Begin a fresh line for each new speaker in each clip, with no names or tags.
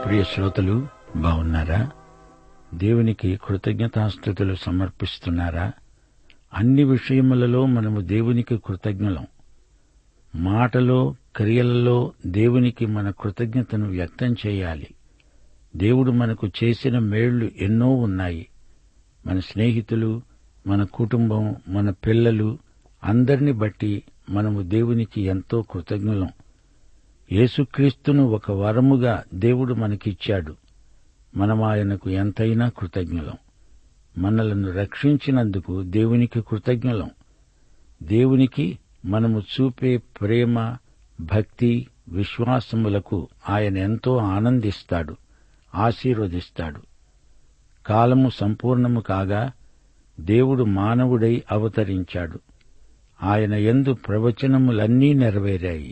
ప్రియ శ్రోతలు బాగున్నారా దేవునికి కృతజ్ఞతాస్థుతులు సమర్పిస్తున్నారా అన్ని విషయములలో మనము దేవునికి కృతజ్ఞులం మాటలో క్రియలలో దేవునికి మన కృతజ్ఞతను వ్యక్తం చేయాలి దేవుడు మనకు చేసిన మేళ్లు ఎన్నో ఉన్నాయి మన స్నేహితులు మన కుటుంబం మన పిల్లలు అందరిని బట్టి మనము దేవునికి ఎంతో కృతజ్ఞులం యేసుక్రీస్తును ఒక వరముగా దేవుడు మనకిచ్చాడు మనం ఆయనకు ఎంతైనా కృతజ్ఞులం మనలను రక్షించినందుకు దేవునికి కృతజ్ఞులం దేవునికి మనము చూపే ప్రేమ భక్తి విశ్వాసములకు ఆయన ఎంతో ఆనందిస్తాడు ఆశీర్వదిస్తాడు కాలము సంపూర్ణము కాగా దేవుడు మానవుడై అవతరించాడు ఆయన యందు ప్రవచనములన్నీ నెరవేరాయి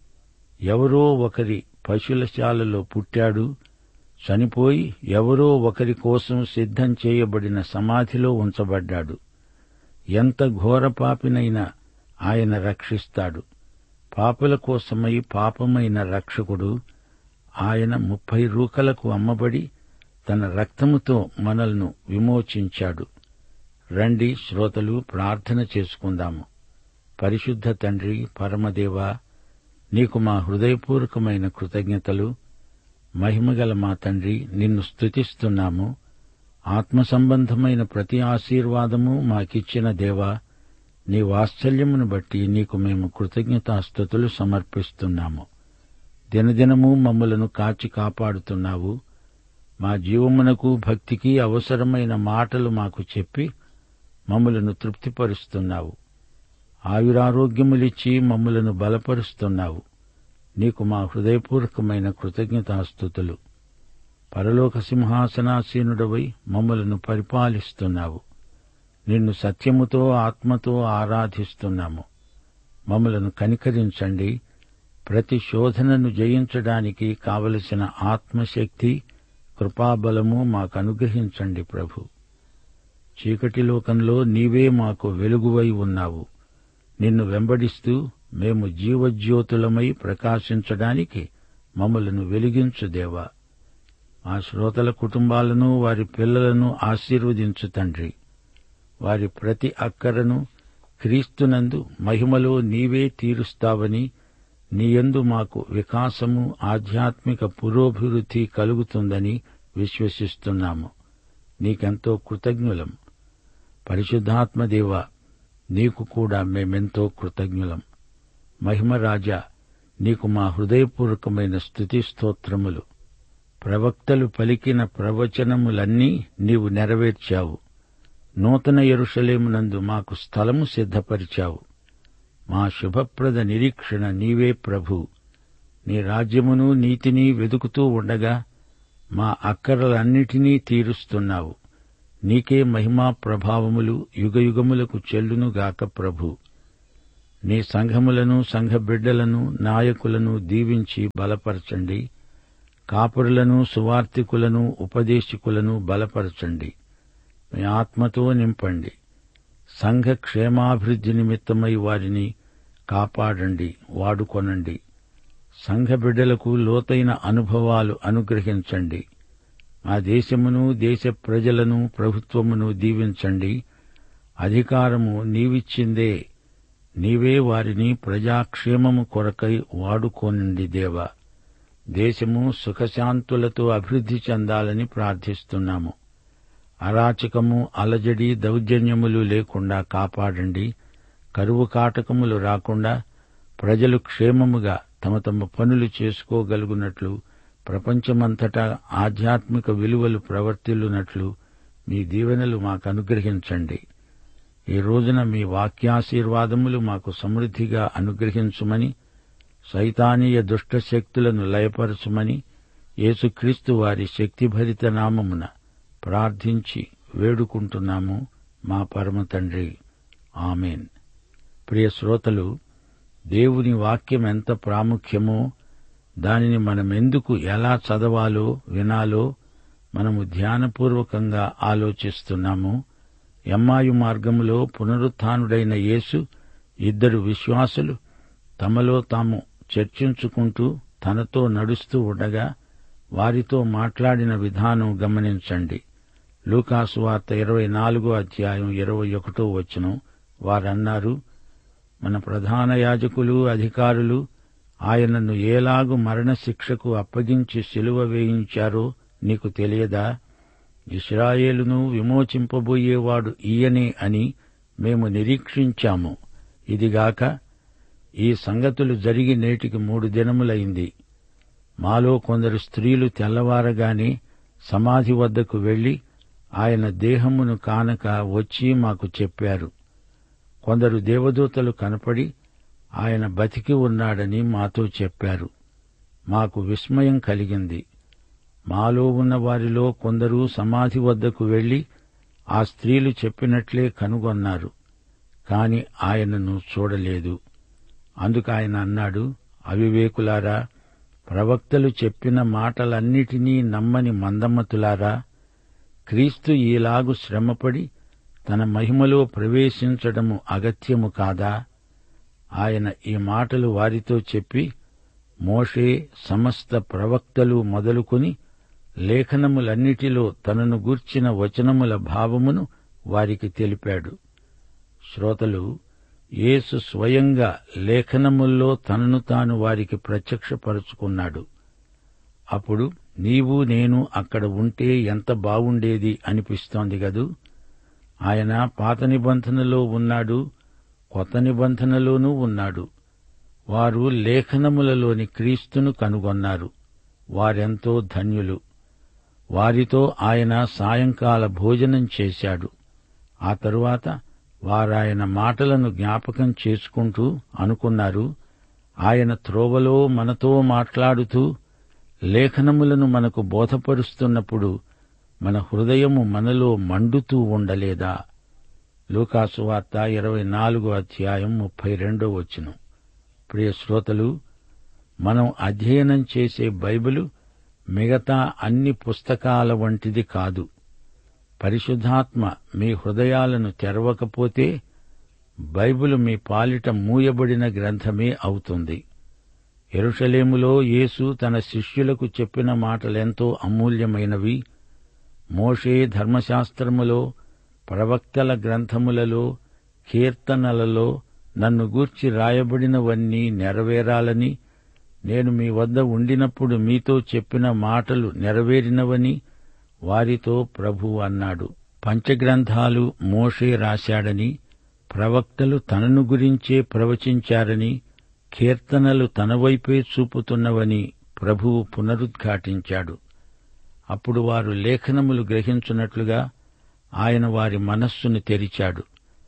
ఎవరో ఒకరి పశులశాలలో పుట్టాడు చనిపోయి ఎవరో ఒకరి కోసం సిద్ధం చేయబడిన సమాధిలో ఉంచబడ్డాడు ఎంత ఘోరపాపినైనా ఆయన రక్షిస్తాడు పాపుల కోసమై పాపమైన రక్షకుడు ఆయన ముప్పై రూకలకు అమ్మబడి తన రక్తముతో మనల్ను విమోచించాడు రండి శ్రోతలు ప్రార్థన చేసుకుందాము పరిశుద్ధ తండ్రి పరమదేవ నీకు మా హృదయపూర్వకమైన కృతజ్ఞతలు మహిమగల మా తండ్రి నిన్ను స్తుతిస్తున్నాము ఆత్మ సంబంధమైన ప్రతి ఆశీర్వాదము మాకిచ్చిన దేవా నీ వాత్సల్యమును బట్టి నీకు మేము కృతజ్ఞతాస్థుతులు సమర్పిస్తున్నాము దినదినము మమ్మలను కాచి కాపాడుతున్నావు మా జీవమునకు భక్తికి అవసరమైన మాటలు మాకు చెప్పి మమ్మలను తృప్తిపరుస్తున్నావు ఆయురారోగ్యములిచ్చి మమ్మలను బలపరుస్తున్నావు నీకు మా హృదయపూర్వకమైన కృతజ్ఞతాస్థుతులు పరలోక సింహాసనాసీనుడవై మమ్మలను పరిపాలిస్తున్నావు నిన్ను సత్యముతో ఆత్మతో ఆరాధిస్తున్నాము మమ్మలను కనికరించండి ప్రతి శోధనను జయించడానికి కావలసిన ఆత్మశక్తి కృపాబలము మాకు అనుగ్రహించండి ప్రభు చీకటి లోకంలో నీవే మాకు వెలుగువై ఉన్నావు నిన్ను వెంబడిస్తూ మేము జీవజ్యోతులమై ప్రకాశించడానికి మమ్మలను వెలిగించు దేవా మా శ్రోతల కుటుంబాలను వారి పిల్లలను ఆశీర్వదించు తండ్రి వారి ప్రతి అక్కరను క్రీస్తునందు మహిమలో నీవే తీరుస్తావని నీయందు మాకు వికాసము ఆధ్యాత్మిక పురోభివృద్ధి కలుగుతుందని విశ్వసిస్తున్నాము నీకెంతో కృతజ్ఞులం పరిశుద్ధాత్మదేవ నీకు కూడా మేమెంతో కృతజ్ఞులం మహిమరాజా నీకు మా హృదయపూర్వకమైన స్థుతి స్తోత్రములు ప్రవక్తలు పలికిన ప్రవచనములన్నీ నీవు నెరవేర్చావు నూతన ఎరుషలేమునందు మాకు స్థలము సిద్ధపరిచావు మా శుభప్రద నిరీక్షణ నీవే ప్రభు నీ రాజ్యమును నీతిని వెదుకుతూ ఉండగా మా అక్కరలన్నిటినీ తీరుస్తున్నావు నీకే మహిమా ప్రభావములు యుగయుగములకు చెల్లునుగాక ప్రభు నీ సంఘములను సంఘ బిడ్డలను నాయకులను దీవించి బలపరచండి కాపురులను సువార్తికులను ఉపదేశకులను బలపరచండి మీ ఆత్మతో నింపండి సంఘ క్షేమాభివృద్ధి నిమిత్తమై వారిని కాపాడండి వాడుకొనండి సంఘ బిడ్డలకు లోతైన అనుభవాలు అనుగ్రహించండి మా దేశమును దేశ ప్రజలను ప్రభుత్వమును దీవించండి అధికారము నీవిచ్చిందే నీవే వారిని ప్రజాక్షేమము కొరకై వాడుకోనండి దేవా దేశము సుఖశాంతులతో అభివృద్ధి చెందాలని ప్రార్థిస్తున్నాము అరాచకము అలజడి దౌర్జన్యములు లేకుండా కాపాడండి కరువు కాటకములు రాకుండా ప్రజలు క్షేమముగా తమ తమ పనులు చేసుకోగలుగునట్లు ప్రపంచమంతటా ఆధ్యాత్మిక విలువలు ప్రవర్తిల్లునట్లు మీ దీవెనలు మాకు అనుగ్రహించండి ఈ రోజున మీ వాక్యాశీర్వాదములు మాకు సమృద్ధిగా అనుగ్రహించుమని సైతానీయ దుష్ట శక్తులను లయపరచుమని యేసుక్రీస్తు వారి శక్తిభరిత నామమున ప్రార్థించి వేడుకుంటున్నాము మా పరమ తండ్రి ఆమెన్ ప్రియ శ్రోతలు దేవుని వాక్యం ఎంత ప్రాముఖ్యమో దానిని మనమెందుకు ఎలా చదవాలో వినాలో మనము ధ్యానపూర్వకంగా ఆలోచిస్తున్నాము ఎమ్మాయు మార్గములో పునరుత్డైన యేసు ఇద్దరు విశ్వాసులు తమలో తాము చర్చించుకుంటూ తనతో నడుస్తూ ఉండగా వారితో మాట్లాడిన విధానం గమనించండి లూకాసు వార్త ఇరవై నాలుగో అధ్యాయం ఇరవై ఒకటో వచనం వారన్నారు మన ప్రధాన యాజకులు అధికారులు ఆయనను ఏలాగు మరణశిక్షకు అప్పగించి సిలువ వేయించారో నీకు తెలియదా ఇస్రాయేలును విమోచింపబోయేవాడు ఈయనే అని మేము నిరీక్షించాము ఇదిగాక ఈ సంగతులు జరిగి నేటికి మూడు దినములైంది మాలో కొందరు స్త్రీలు తెల్లవారగానే సమాధి వద్దకు వెళ్లి ఆయన దేహమును కానక వచ్చి మాకు చెప్పారు కొందరు దేవదూతలు కనపడి ఆయన బతికి ఉన్నాడని మాతో చెప్పారు మాకు విస్మయం కలిగింది మాలో ఉన్న వారిలో కొందరు సమాధి వద్దకు వెళ్లి ఆ స్త్రీలు చెప్పినట్లే కనుగొన్నారు కాని ఆయనను చూడలేదు అందుకు ఆయన అన్నాడు అవివేకులారా ప్రవక్తలు చెప్పిన మాటలన్నిటినీ నమ్మని మందమ్మతులారా క్రీస్తు ఈలాగు శ్రమపడి తన మహిమలో ప్రవేశించడము అగత్యము కాదా ఆయన ఈ మాటలు వారితో చెప్పి మోషే సమస్త ప్రవక్తలు మొదలుకొని లేఖనములన్నిటిలో తనను గూర్చిన వచనముల భావమును వారికి తెలిపాడు శ్రోతలు యేసు స్వయంగా లేఖనముల్లో తనను తాను వారికి ప్రత్యక్షపరుచుకున్నాడు అప్పుడు నీవు నేను అక్కడ ఉంటే ఎంత బావుండేది అనిపిస్తోంది గదూ ఆయన పాత నిబంధనలో ఉన్నాడు కొత్త నిబంధనలోనూ ఉన్నాడు వారు లేఖనములలోని క్రీస్తును కనుగొన్నారు వారెంతో ధన్యులు వారితో ఆయన సాయంకాల భోజనం చేశాడు ఆ తరువాత వారాయన మాటలను జ్ఞాపకం చేసుకుంటూ అనుకున్నారు ఆయన త్రోవలో మనతో మాట్లాడుతూ లేఖనములను మనకు బోధపరుస్తున్నప్పుడు మన హృదయము మనలో మండుతూ ఉండలేదా లూకాసు వార్త ఇరవై నాలుగో అధ్యాయం ముప్పై రెండో వచనం ప్రియ శ్రోతలు మనం అధ్యయనం చేసే బైబిలు మిగతా అన్ని పుస్తకాల వంటిది కాదు పరిశుద్ధాత్మ మీ హృదయాలను తెరవకపోతే బైబిలు మీ పాలిట మూయబడిన గ్రంథమే అవుతుంది ఎరుషలేములో యేసు తన శిష్యులకు చెప్పిన మాటలెంతో అమూల్యమైనవి మోషే ధర్మశాస్త్రములో ప్రవక్తల గ్రంథములలో కీర్తనలలో నన్ను గూర్చి రాయబడినవన్నీ నెరవేరాలని నేను మీ వద్ద ఉండినప్పుడు మీతో చెప్పిన మాటలు నెరవేరినవని వారితో ప్రభు అన్నాడు పంచగ్రంథాలు మోషే రాశాడని ప్రవక్తలు తనను గురించే ప్రవచించారని కీర్తనలు తన వైపే చూపుతున్నవని ప్రభువు పునరుద్ఘాటించాడు అప్పుడు వారు లేఖనములు గ్రహించున్నట్లుగా ఆయన వారి మనస్సును తెరిచాడు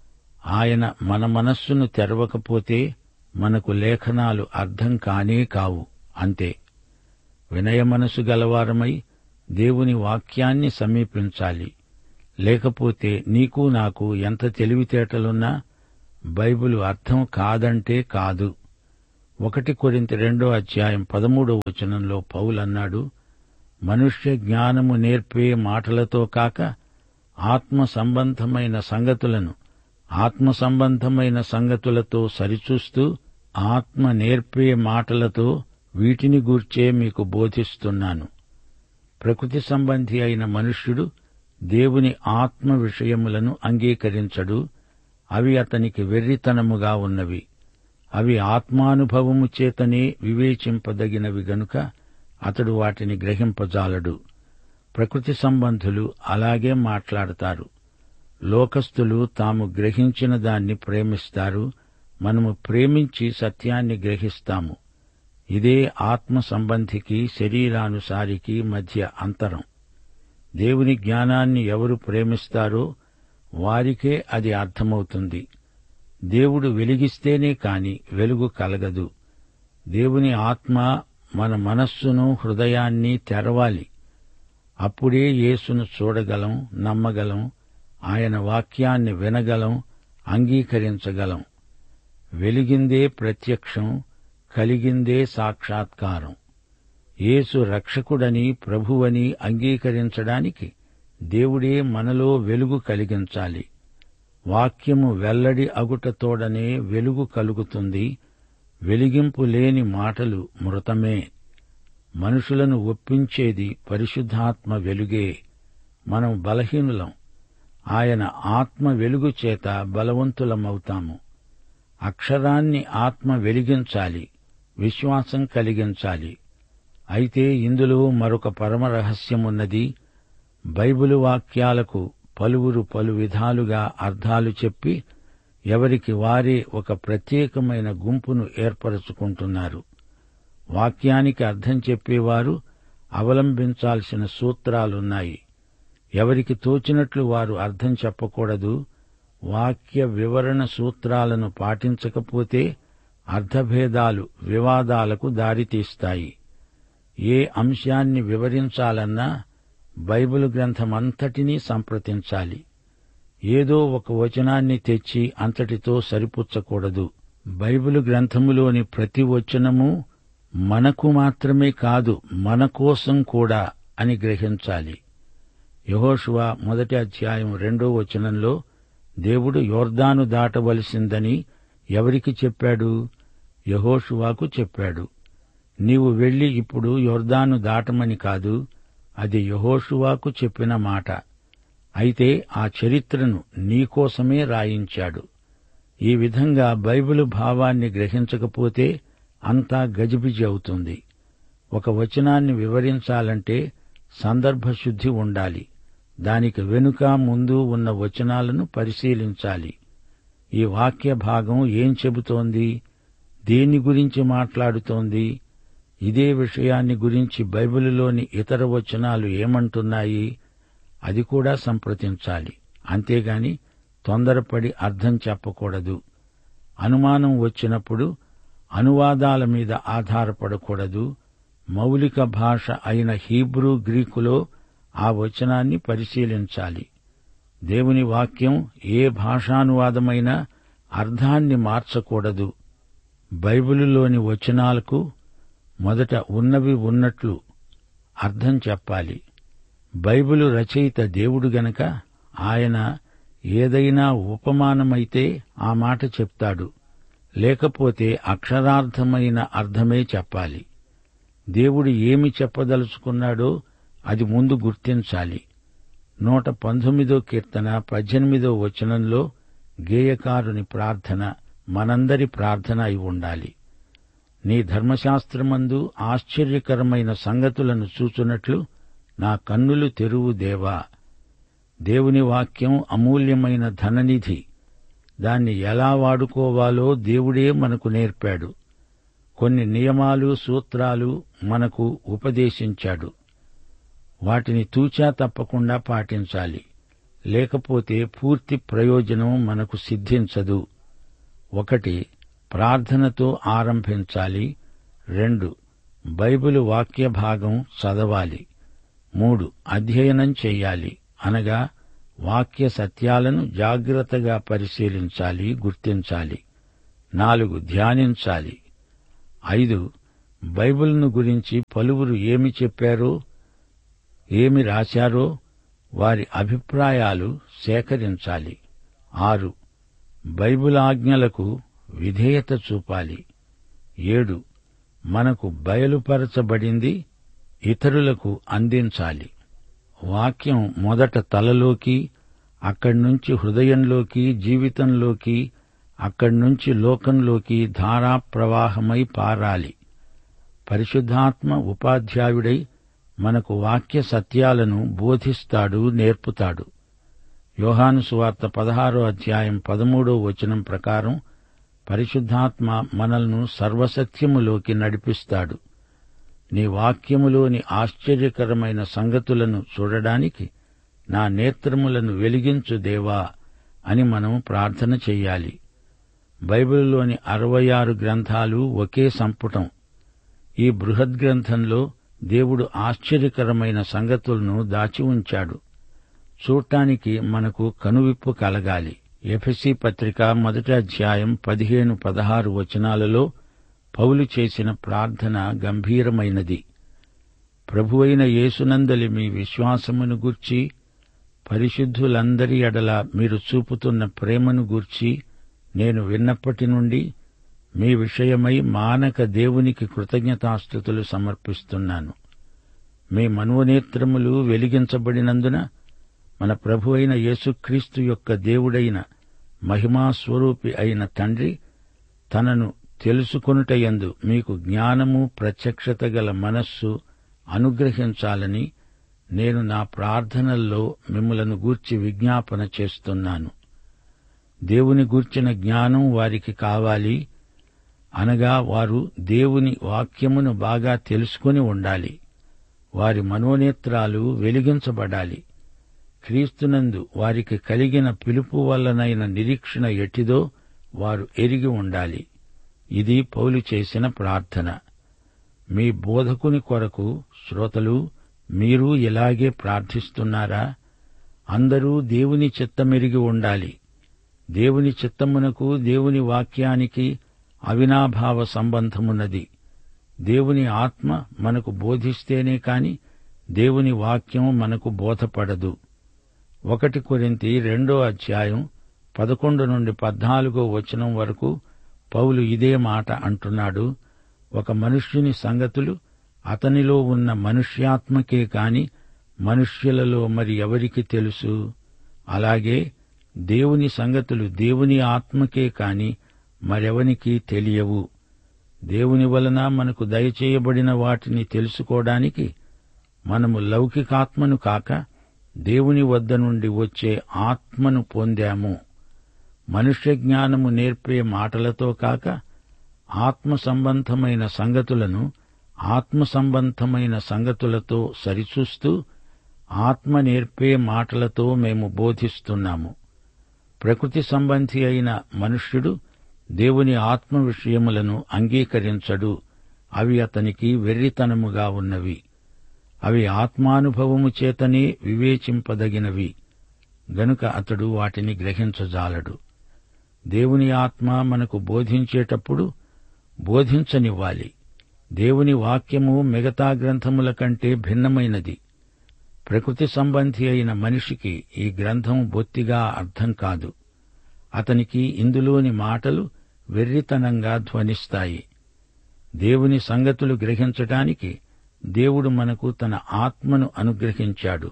ఆయన మన మనస్సును తెరవకపోతే మనకు లేఖనాలు అర్థం కానే కావు అంతే వినయ మనసు గలవారమై దేవుని వాక్యాన్ని సమీపించాలి లేకపోతే నీకు నాకు ఎంత తెలివితేటలున్నా బైబిలు అర్థం కాదంటే కాదు ఒకటి కొరింత రెండో అధ్యాయం పదమూడో వచనంలో పౌలన్నాడు మనుష్య జ్ఞానము నేర్పే మాటలతో కాక ఆత్మ సంబంధమైన సంగతులను ఆత్మ సంబంధమైన సంగతులతో సరిచూస్తూ ఆత్మ నేర్పే మాటలతో వీటిని గూర్చే మీకు బోధిస్తున్నాను ప్రకృతి సంబంధి అయిన మనుష్యుడు దేవుని ఆత్మ విషయములను అంగీకరించడు అవి అతనికి వెర్రితనముగా ఉన్నవి అవి ఆత్మానుభవము చేతనే వివేచింపదగినవి గనుక అతడు వాటిని గ్రహింపజాలడు ప్రకృతి సంబంధులు అలాగే మాట్లాడతారు లోకస్తులు తాము గ్రహించిన దాన్ని ప్రేమిస్తారు మనము ప్రేమించి సత్యాన్ని గ్రహిస్తాము ఇదే ఆత్మ సంబంధికి శరీరానుసారికి మధ్య అంతరం దేవుని జ్ఞానాన్ని ఎవరు ప్రేమిస్తారో వారికే అది అర్థమవుతుంది దేవుడు వెలిగిస్తేనే కాని వెలుగు కలగదు దేవుని ఆత్మ మన మనస్సును హృదయాన్ని తెరవాలి అప్పుడే యేసును చూడగలం నమ్మగలం ఆయన వాక్యాన్ని వినగలం అంగీకరించగలం వెలిగిందే ప్రత్యక్షం కలిగిందే సాక్షాత్కారం యేసు రక్షకుడని ప్రభువని అంగీకరించడానికి దేవుడే మనలో వెలుగు కలిగించాలి వాక్యము వెల్లడి అగుటతోడనే వెలుగు కలుగుతుంది వెలిగింపు లేని మాటలు మృతమే మనుషులను ఒప్పించేది పరిశుద్ధాత్మ వెలుగే మనం బలహీనులం ఆయన ఆత్మ వెలుగు చేత బలవంతులమవుతాము అక్షరాన్ని ఆత్మ వెలిగించాలి విశ్వాసం కలిగించాలి అయితే ఇందులో మరొక పరమ రహస్యమున్నది బైబిలు వాక్యాలకు పలువురు పలు విధాలుగా అర్థాలు చెప్పి ఎవరికి వారే ఒక ప్రత్యేకమైన గుంపును ఏర్పరచుకుంటున్నారు వాక్యానికి అర్థం చెప్పేవారు అవలంబించాల్సిన సూత్రాలున్నాయి ఎవరికి తోచినట్లు వారు అర్థం చెప్పకూడదు వాక్య వివరణ సూత్రాలను పాటించకపోతే అర్థభేదాలు వివాదాలకు దారితీస్తాయి ఏ అంశాన్ని వివరించాలన్నా బైబిల్ గ్రంథమంతటినీ సంప్రదించాలి ఏదో ఒక వచనాన్ని తెచ్చి అంతటితో సరిపుచ్చకూడదు బైబిల్ గ్రంథములోని ప్రతి వచనము మనకు మాత్రమే కాదు మన కోసం కూడా అని గ్రహించాలి యహోషువ మొదటి అధ్యాయం రెండో వచనంలో దేవుడు యోర్దాను దాటవలసిందని ఎవరికి చెప్పాడు యహోషువాకు చెప్పాడు నీవు వెళ్లి ఇప్పుడు యోర్దాను దాటమని కాదు అది యహోషువాకు చెప్పిన మాట అయితే ఆ చరిత్రను నీకోసమే రాయించాడు ఈ విధంగా బైబిలు భావాన్ని గ్రహించకపోతే అంతా గజిబిజి అవుతుంది ఒక వచనాన్ని వివరించాలంటే సందర్భశుద్ధి ఉండాలి దానికి వెనుక ముందు ఉన్న వచనాలను పరిశీలించాలి ఈ వాక్య భాగం ఏం చెబుతోంది దేని గురించి మాట్లాడుతోంది ఇదే విషయాన్ని గురించి బైబిలులోని ఇతర వచనాలు ఏమంటున్నాయి అది కూడా సంప్రదించాలి అంతేగాని తొందరపడి అర్థం చెప్పకూడదు అనుమానం వచ్చినప్పుడు అనువాదాల మీద ఆధారపడకూడదు మౌలిక భాష అయిన హీబ్రూ గ్రీకులో ఆ వచనాన్ని పరిశీలించాలి దేవుని వాక్యం ఏ భాషానువాదమైనా అర్థాన్ని మార్చకూడదు బైబిలులోని వచనాలకు మొదట ఉన్నవి ఉన్నట్లు అర్థం చెప్పాలి బైబిలు రచయిత దేవుడు గనక ఆయన ఏదైనా ఉపమానమైతే ఆ మాట చెప్తాడు లేకపోతే అక్షరార్థమైన అర్థమే చెప్పాలి దేవుడు ఏమి చెప్పదలుచుకున్నాడో అది ముందు గుర్తించాలి నూట పంతొమ్మిదో కీర్తన పద్దెనిమిదో వచనంలో గేయకారుని ప్రార్థన మనందరి ప్రార్థన అయి ఉండాలి నీ ధర్మశాస్త్రమందు ఆశ్చర్యకరమైన సంగతులను చూచున్నట్లు నా కన్నులు తెరువు దేవా దేవుని వాక్యం అమూల్యమైన ధననిధి దాన్ని ఎలా వాడుకోవాలో దేవుడే మనకు నేర్పాడు కొన్ని నియమాలు సూత్రాలు మనకు ఉపదేశించాడు వాటిని తూచా తప్పకుండా పాటించాలి లేకపోతే పూర్తి ప్రయోజనం మనకు సిద్ధించదు ఒకటి ప్రార్థనతో ఆరంభించాలి రెండు బైబిలు వాక్య భాగం చదవాలి మూడు అధ్యయనం చెయ్యాలి అనగా వాక్య సత్యాలను జాగ్రత్తగా పరిశీలించాలి గుర్తించాలి నాలుగు ధ్యానించాలి ఐదు బైబిల్ను గురించి పలువురు ఏమి చెప్పారో ఏమి రాశారో వారి అభిప్రాయాలు సేకరించాలి ఆరు బైబిల్ ఆజ్ఞలకు విధేయత చూపాలి ఏడు మనకు బయలుపరచబడింది ఇతరులకు అందించాలి వాక్యం మొదట తలలోకి అక్కడ్నుంచి హృదయంలోకి జీవితంలోకి అక్కడ్నుంచి లోకంలోకి ధారాప్రవాహమై పారాలి పరిశుద్ధాత్మ ఉపాధ్యాయుడై మనకు వాక్య సత్యాలను బోధిస్తాడు నేర్పుతాడు యోహాను సువార్త పదహారో అధ్యాయం పదమూడో వచనం ప్రకారం పరిశుద్ధాత్మ మనల్ని సర్వసత్యములోకి నడిపిస్తాడు నీ వాక్యములోని ఆశ్చర్యకరమైన సంగతులను చూడడానికి నా నేత్రములను వెలిగించు దేవా అని మనం ప్రార్థన చెయ్యాలి బైబిల్లోని అరవై ఆరు గ్రంథాలు ఒకే సంపుటం ఈ బృహద్గ్రంథంలో దేవుడు ఆశ్చర్యకరమైన సంగతులను దాచి ఉంచాడు చూడటానికి మనకు కనువిప్పు కలగాలి ఎఫెసి పత్రిక మొదటి అధ్యాయం పదిహేను పదహారు వచనాలలో పౌలు చేసిన ప్రార్థన గంభీరమైనది ప్రభువైన యేసునందలి మీ విశ్వాసమును గూర్చి పరిశుద్ధులందరి ఎడల మీరు చూపుతున్న ప్రేమను గూర్చి నేను విన్నప్పటి నుండి మీ విషయమై మానక దేవునికి కృతజ్ఞతాస్థుతులు సమర్పిస్తున్నాను మీ మనోనేత్రములు వెలిగించబడినందున మన ప్రభు అయిన యేసుక్రీస్తు యొక్క దేవుడైన మహిమాస్వరూపి అయిన తండ్రి తనను తెలుసుకొనుటయందు మీకు జ్ఞానము ప్రత్యక్షత గల మనస్సు అనుగ్రహించాలని నేను నా ప్రార్థనల్లో మిమ్మలను గూర్చి విజ్ఞాపన చేస్తున్నాను దేవుని గూర్చిన జ్ఞానం వారికి కావాలి అనగా వారు దేవుని వాక్యమును బాగా తెలుసుకుని ఉండాలి వారి మనోనేత్రాలు వెలిగించబడాలి క్రీస్తునందు వారికి కలిగిన పిలుపు వల్లనైన నిరీక్షణ ఎట్టిదో వారు ఎరిగి ఉండాలి ఇది పౌలు చేసిన ప్రార్థన మీ బోధకుని కొరకు శ్రోతలు మీరు ఇలాగే ప్రార్థిస్తున్నారా అందరూ దేవుని చిత్తమెరిగి ఉండాలి దేవుని చిత్తమునకు దేవుని వాక్యానికి అవినాభావ సంబంధమున్నది దేవుని ఆత్మ మనకు బోధిస్తేనే కాని దేవుని వాక్యం మనకు బోధపడదు ఒకటి కొరింతి రెండో అధ్యాయం పదకొండు నుండి పద్నాలుగో వచనం వరకు పౌలు ఇదే మాట అంటున్నాడు ఒక మనుష్యుని సంగతులు అతనిలో ఉన్న మనుష్యాత్మకే కాని మనుష్యులలో మరి ఎవరికి తెలుసు అలాగే దేవుని సంగతులు దేవుని ఆత్మకే కాని మరెవనికి తెలియవు దేవుని వలన మనకు దయచేయబడిన వాటిని తెలుసుకోవడానికి మనము లౌకికాత్మను కాక దేవుని వద్ద నుండి వచ్చే ఆత్మను పొందాము మనుష్య జ్ఞానము నేర్పే మాటలతో కాక ఆత్మ సంబంధమైన సంగతులను ఆత్మ సంబంధమైన సంగతులతో సరిచూస్తూ ఆత్మ నేర్పే మాటలతో మేము బోధిస్తున్నాము ప్రకృతి సంబంధి అయిన మనుష్యుడు దేవుని ఆత్మ విషయములను అంగీకరించడు అవి అతనికి వెర్రితనముగా ఉన్నవి అవి ఆత్మానుభవము చేతనే వివేచింపదగినవి గనుక అతడు వాటిని గ్రహించజాలడు దేవుని ఆత్మ మనకు బోధించేటప్పుడు బోధించనివ్వాలి దేవుని వాక్యము మిగతా గ్రంథముల కంటే భిన్నమైనది ప్రకృతి సంబంధి అయిన మనిషికి ఈ గ్రంథం బొత్తిగా అర్థం కాదు అతనికి ఇందులోని మాటలు వెర్రితనంగా ధ్వనిస్తాయి దేవుని సంగతులు గ్రహించటానికి దేవుడు మనకు తన ఆత్మను అనుగ్రహించాడు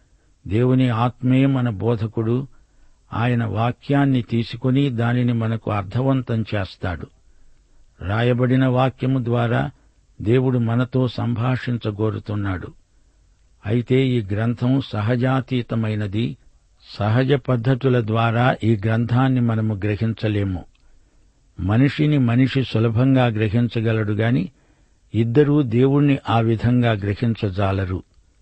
దేవుని ఆత్మే మన బోధకుడు ఆయన వాక్యాన్ని తీసుకుని దానిని మనకు అర్థవంతం చేస్తాడు రాయబడిన వాక్యము ద్వారా దేవుడు మనతో సంభాషించగోరుతున్నాడు అయితే ఈ గ్రంథం సహజాతీతమైనది సహజ పద్ధతుల ద్వారా ఈ గ్రంథాన్ని మనము గ్రహించలేము మనిషిని మనిషి సులభంగా గ్రహించగలడు గాని ఇద్దరూ దేవుణ్ణి ఆ విధంగా గ్రహించజాలరు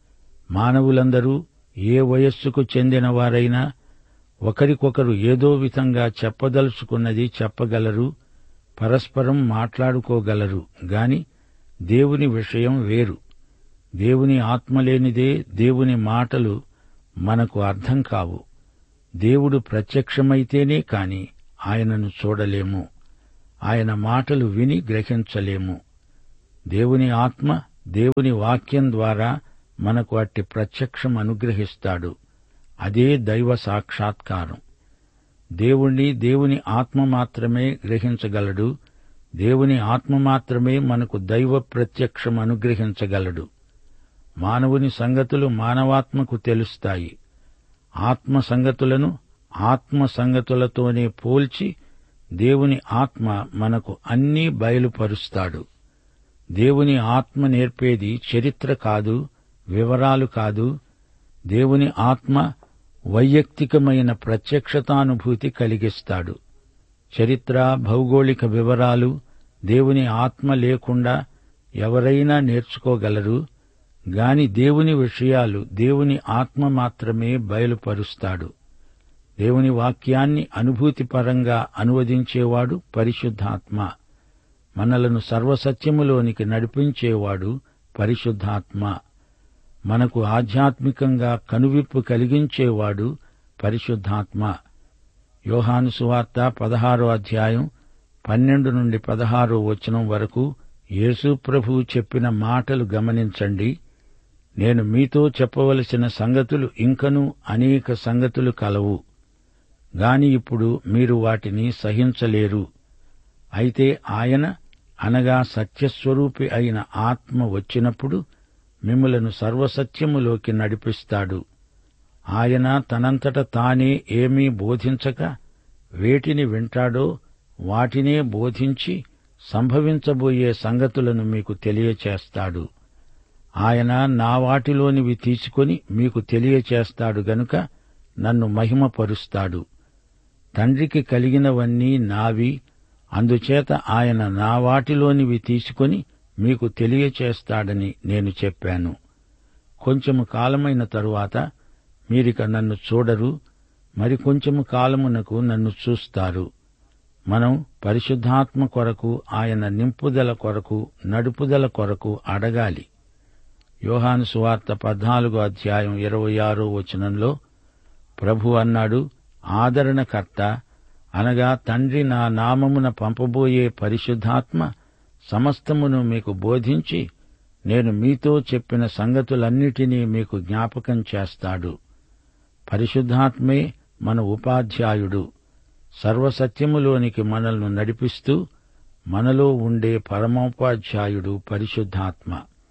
మానవులందరూ ఏ వయస్సుకు చెందినవారైనా ఒకరికొకరు ఏదో విధంగా చెప్పదలుచుకున్నది చెప్పగలరు పరస్పరం మాట్లాడుకోగలరు గాని దేవుని విషయం వేరు దేవుని ఆత్మలేనిదే దేవుని మాటలు మనకు అర్థం కావు దేవుడు ప్రత్యక్షమైతేనే కాని ఆయనను చూడలేము ఆయన మాటలు విని గ్రహించలేము దేవుని ఆత్మ దేవుని వాక్యం ద్వారా మనకు అట్టి ప్రత్యక్షం అనుగ్రహిస్తాడు అదే దైవ సాక్షాత్కారం దేవుణ్ణి దేవుని ఆత్మ మాత్రమే గ్రహించగలడు దేవుని ఆత్మ మాత్రమే మనకు దైవ ప్రత్యక్షం అనుగ్రహించగలడు మానవుని సంగతులు మానవాత్మకు తెలుస్తాయి ఆత్మ సంగతులను ఆత్మ సంగతులతోనే పోల్చి దేవుని ఆత్మ మనకు అన్నీ బయలుపరుస్తాడు దేవుని ఆత్మ నేర్పేది చరిత్ర కాదు వివరాలు కాదు దేవుని ఆత్మ వైయక్తికమైన ప్రత్యక్షతానుభూతి కలిగిస్తాడు చరిత్ర భౌగోళిక వివరాలు దేవుని ఆత్మ లేకుండా ఎవరైనా నేర్చుకోగలరు గాని దేవుని విషయాలు దేవుని ఆత్మ మాత్రమే బయలుపరుస్తాడు దేవుని వాక్యాన్ని అనుభూతిపరంగా అనువదించేవాడు పరిశుద్ధాత్మ మనలను సర్వసత్యములోనికి నడిపించేవాడు పరిశుద్ధాత్మ మనకు ఆధ్యాత్మికంగా కనువిప్పు కలిగించేవాడు పరిశుద్ధాత్మ యోహాను సువార్త పదహారో అధ్యాయం పన్నెండు నుండి పదహారో వచనం వరకు యేసు ప్రభువు చెప్పిన మాటలు గమనించండి నేను మీతో చెప్పవలసిన సంగతులు ఇంకనూ అనేక సంగతులు కలవు గాని ఇప్పుడు మీరు వాటిని సహించలేరు అయితే ఆయన అనగా సత్యస్వరూపి అయిన ఆత్మ వచ్చినప్పుడు మిమ్మలను సర్వసత్యములోకి నడిపిస్తాడు ఆయన తనంతట తానే ఏమీ బోధించక వేటిని వింటాడో వాటినే బోధించి సంభవించబోయే సంగతులను మీకు తెలియచేస్తాడు ఆయన నా వాటిలోనివి తీసుకొని మీకు తెలియచేస్తాడు గనుక నన్ను మహిమపరుస్తాడు తండ్రికి కలిగినవన్నీ నావి అందుచేత ఆయన నా వాటిలోనివి తీసుకొని మీకు తెలియచేస్తాడని నేను చెప్పాను కొంచెము కాలమైన తరువాత మీరిక నన్ను చూడరు మరికొంచెము కాలమునకు నన్ను చూస్తారు మనం పరిశుద్ధాత్మ కొరకు ఆయన నింపుదల కొరకు నడుపుదల కొరకు అడగాలి యోహాను సువార్త పద్నాలుగో అధ్యాయం ఇరవై ఆరో వచనంలో ప్రభు అన్నాడు ఆదరణకర్త అనగా తండ్రి నా నామమున పంపబోయే పరిశుద్ధాత్మ సమస్తమును మీకు బోధించి నేను మీతో చెప్పిన సంగతులన్నిటినీ మీకు జ్ఞాపకం చేస్తాడు పరిశుద్ధాత్మే మన ఉపాధ్యాయుడు సర్వసత్యములోనికి మనల్ని నడిపిస్తూ మనలో ఉండే పరమోపాధ్యాయుడు పరిశుద్ధాత్మ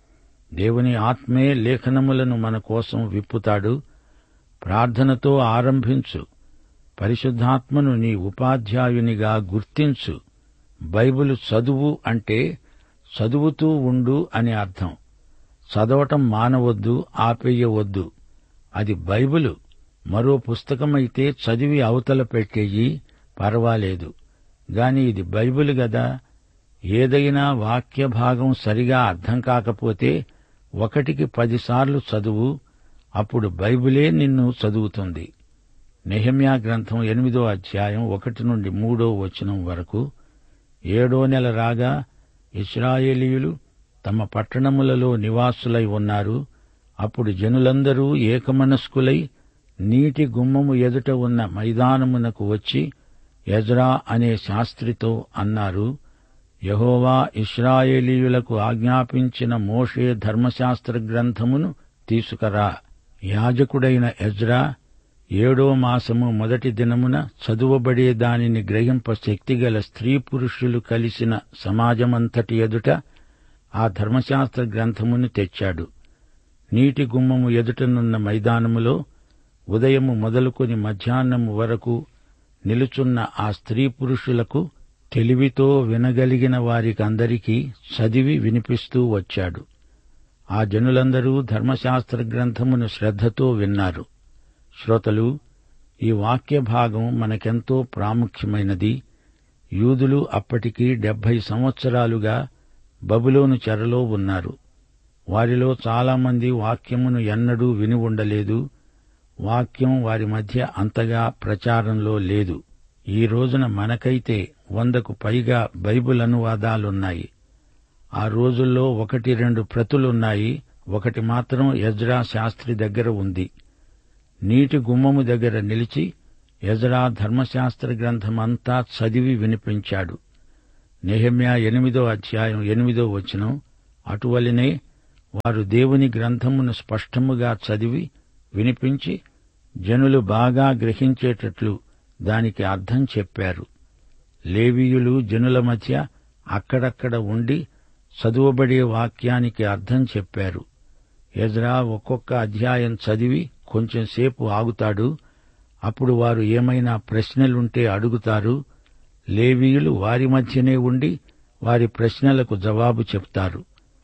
దేవుని ఆత్మే లేఖనములను మన కోసం విప్పుతాడు ప్రార్థనతో ఆరంభించు పరిశుద్ధాత్మను నీ ఉపాధ్యాయునిగా గుర్తించు బైబిలు చదువు అంటే చదువుతూ ఉండు అని అర్థం చదవటం మానవద్దు ఆపేయవద్దు అది బైబిలు మరో పుస్తకమైతే చదివి అవతల పెట్టేయి పర్వాలేదు గాని ఇది బైబిల్ గదా ఏదైనా వాక్య భాగం సరిగా అర్థం కాకపోతే ఒకటికి పదిసార్లు చదువు అప్పుడు బైబిలే నిన్ను చదువుతుంది నెహమ్యా గ్రంథం ఎనిమిదో అధ్యాయం ఒకటి నుండి మూడో వచనం వరకు ఏడో నెల రాగా ఇస్రాయేలీయులు తమ పట్టణములలో నివాసులై ఉన్నారు అప్పుడు జనులందరూ ఏకమనస్కులై నీటి గుమ్మము ఎదుట ఉన్న మైదానమునకు వచ్చి ఎజ్రా అనే శాస్త్రితో అన్నారు యహోవా ఇస్రాయేలీయులకు ఆజ్ఞాపించిన మోషే ధర్మశాస్త్ర గ్రంథమును తీసుకరా యాజకుడైన ఎజ్రా ఏడో మాసము మొదటి దినమున చదువబడే దానిని గ్రహింప శక్తిగల స్త్రీ పురుషులు కలిసిన సమాజమంతటి ఎదుట ఆ ధర్మశాస్త్ర గ్రంథమును తెచ్చాడు నీటి గుమ్మము ఎదుటనున్న మైదానములో ఉదయము మొదలుకొని మధ్యాహ్నము వరకు నిలుచున్న ఆ స్త్రీ పురుషులకు తెలివితో వినగలిగిన వారికందరికీ చదివి వినిపిస్తూ వచ్చాడు ఆ జనులందరూ ధర్మశాస్త్ర గ్రంథమును శ్రద్ధతో విన్నారు శ్రోతలు ఈ వాక్య భాగం మనకెంతో ప్రాముఖ్యమైనది యూదులు అప్పటికి డెబ్బై సంవత్సరాలుగా బబులోను చెరలో ఉన్నారు వారిలో చాలామంది వాక్యమును ఎన్నడూ విని ఉండలేదు వాక్యం వారి మధ్య అంతగా ప్రచారంలో లేదు ఈ రోజున మనకైతే వందకు పైగా బైబిల్ అనువాదాలున్నాయి ఆ రోజుల్లో ఒకటి రెండు ప్రతులున్నాయి ఒకటి మాత్రం యజ్రా శాస్త్రి దగ్గర ఉంది నీటి గుమ్మము దగ్గర నిలిచి యజ్రా ధర్మశాస్త్ర గ్రంథమంతా చదివి వినిపించాడు నెహమ్యా ఎనిమిదో అధ్యాయం ఎనిమిదో వచనం అటువలనే వారు దేవుని గ్రంథమును స్పష్టముగా చదివి వినిపించి జనులు బాగా గ్రహించేటట్లు దానికి అర్థం చెప్పారు లేవీయులు జనుల మధ్య అక్కడక్కడ ఉండి చదువబడే వాక్యానికి అర్థం చెప్పారు ఎజ్రా ఒక్కొక్క అధ్యాయం చదివి కొంచెం సేపు ఆగుతాడు అప్పుడు వారు ఏమైనా ప్రశ్నలుంటే అడుగుతారు లేవీయులు వారి మధ్యనే ఉండి వారి ప్రశ్నలకు జవాబు చెప్తారు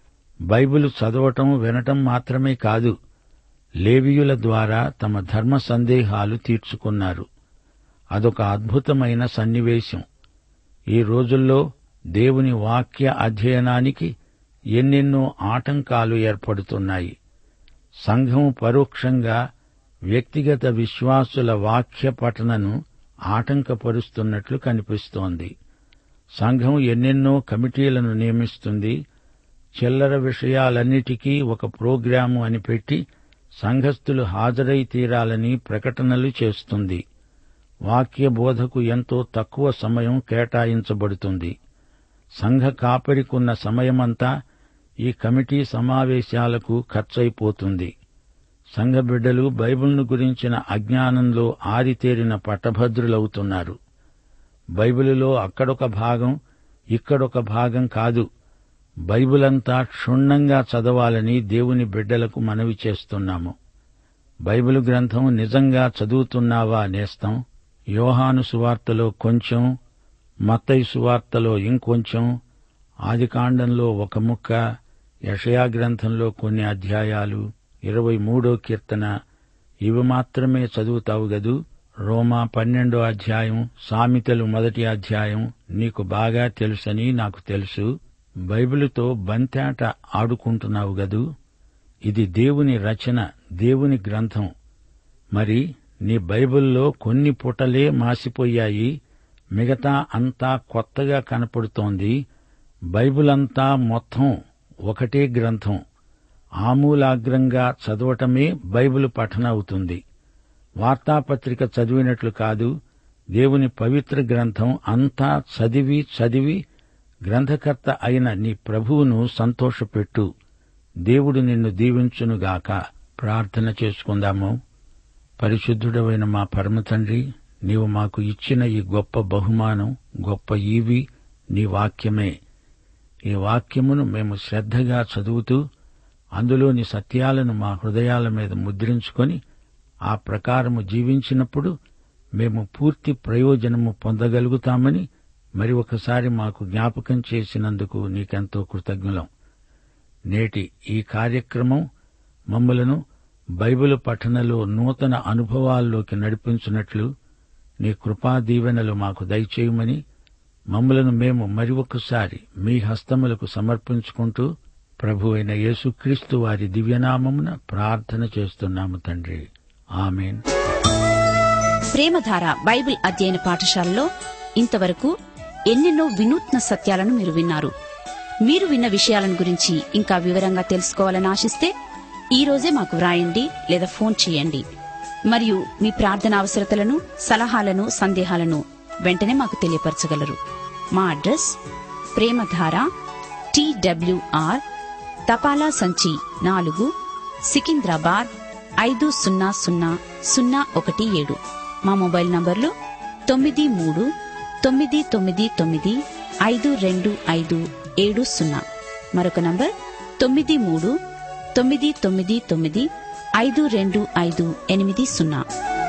బైబిల్ చదవటం వినటం మాత్రమే కాదు లేవీయుల ద్వారా తమ ధర్మ సందేహాలు తీర్చుకున్నారు అదొక అద్భుతమైన సన్నివేశం ఈ రోజుల్లో దేవుని వాక్య అధ్యయనానికి ఎన్నెన్నో ఆటంకాలు ఏర్పడుతున్నాయి సంఘం పరోక్షంగా వ్యక్తిగత విశ్వాసుల వాక్య పఠనను ఆటంకపరుస్తున్నట్లు కనిపిస్తోంది సంఘం ఎన్నెన్నో కమిటీలను నియమిస్తుంది చిల్లర విషయాలన్నిటికీ ఒక ప్రోగ్రాము అని పెట్టి సంఘస్థులు హాజరై తీరాలని ప్రకటనలు చేస్తుంది వాక్య బోధకు ఎంతో తక్కువ సమయం కేటాయించబడుతుంది సంఘ కాపరికున్న సమయమంతా ఈ కమిటీ సమావేశాలకు ఖర్చయిపోతుంది సంఘ బిడ్డలు బైబిల్ను గురించిన అజ్ఞానంలో ఆరితేరిన పట్టభద్రులవుతున్నారు బైబిలులో అక్కడొక భాగం ఇక్కడొక భాగం కాదు బైబిలంతా క్షుణ్ణంగా చదవాలని దేవుని బిడ్డలకు మనవి చేస్తున్నాము బైబిల్ గ్రంథం నిజంగా చదువుతున్నావా నేస్తం యోహాను సువార్తలో కొంచెం మత్తయి సువార్తలో ఇంకొంచెం ఆదికాండంలో ఒక ముక్క యషయా గ్రంథంలో కొన్ని అధ్యాయాలు ఇరవై మూడో కీర్తన ఇవి మాత్రమే చదువుతావు గదు రోమా పన్నెండో అధ్యాయం సామెతలు మొదటి అధ్యాయం నీకు బాగా తెలుసని నాకు తెలుసు బైబిలుతో బంతేట ఆడుకుంటున్నావు గదు ఇది దేవుని రచన దేవుని గ్రంథం మరి నీ బైబిల్లో కొన్ని పుటలే మాసిపోయాయి మిగతా అంతా కొత్తగా కనపడుతోంది బైబిల్ అంతా మొత్తం ఒకటే గ్రంథం ఆమూలాగ్రంగా చదవటమే బైబిల్ పఠన అవుతుంది వార్తాపత్రిక చదివినట్లు కాదు దేవుని పవిత్ర గ్రంథం అంతా చదివి చదివి గ్రంథకర్త అయిన నీ ప్రభువును సంతోషపెట్టు దేవుడు నిన్ను దీవించునుగాక ప్రార్థన చేసుకుందాము పరిశుద్ధుడవైన మా పరమ తండ్రి నీవు మాకు ఇచ్చిన ఈ గొప్ప బహుమానం గొప్ప ఈవి నీ వాక్యమే ఈ వాక్యమును మేము శ్రద్ధగా చదువుతూ అందులోని సత్యాలను మా హృదయాల మీద ముద్రించుకొని ఆ ప్రకారము జీవించినప్పుడు మేము పూర్తి ప్రయోజనము పొందగలుగుతామని మరి ఒకసారి మాకు జ్ఞాపకం చేసినందుకు నీకెంతో కృతజ్ఞులం నేటి ఈ కార్యక్రమం మమ్మలను బైబిల్ పఠనలో నూతన అనుభవాల్లోకి నడిపించినట్లు నీ కృపా దీవెనలు మాకు దయచేయమని మమ్మలను మేము మరి ఒకసారి మీ హస్తములకు సమర్పించుకుంటూ ప్రభు అయిన యేసుక్రీస్తు వారి దివ్యనామమున ప్రార్థన చేస్తున్నాము తండ్రి ఆమెన్
ప్రేమధార బైబిల్ అధ్యయన పాఠశాలలో ఇంతవరకు ఎన్నెన్నో వినూత్న సత్యాలను మీరు విన్నారు మీరు విన్న విషయాలను గురించి ఇంకా వివరంగా తెలుసుకోవాలని ఆశిస్తే ఈ రోజే మాకు వ్రాయండి లేదా ఫోన్ చేయండి మరియు మీ ప్రార్థన అవసరతలను సలహాలను సందేహాలను వెంటనే మాకు తెలియపరచగలరు మా అడ్రస్ ప్రేమధార టీడబ్ల్యూఆర్ తపాలా సంచి నాలుగు సికింద్రాబాద్ ఐదు సున్నా సున్నా సున్నా ఒకటి ఏడు మా మొబైల్ నంబర్లు తొమ్మిది మూడు తొమ్మిది తొమ్మిది తొమ్మిది ఐదు రెండు ఐదు ఏడు సున్నా మరొక నంబర్ తొమ్మిది మూడు తొమ్మిది తొమ్మిది తొమ్మిది ఐదు రెండు ఐదు ఎనిమిది సున్నా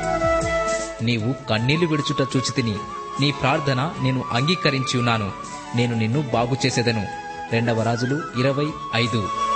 నీవు కన్నీళ్లు విడుచుట చూచితిని నీ ప్రార్థన నేను అంగీకరించి ఉన్నాను నేను నిన్ను బాగు చేసేదను రెండవ రాజులు ఇరవై ఐదు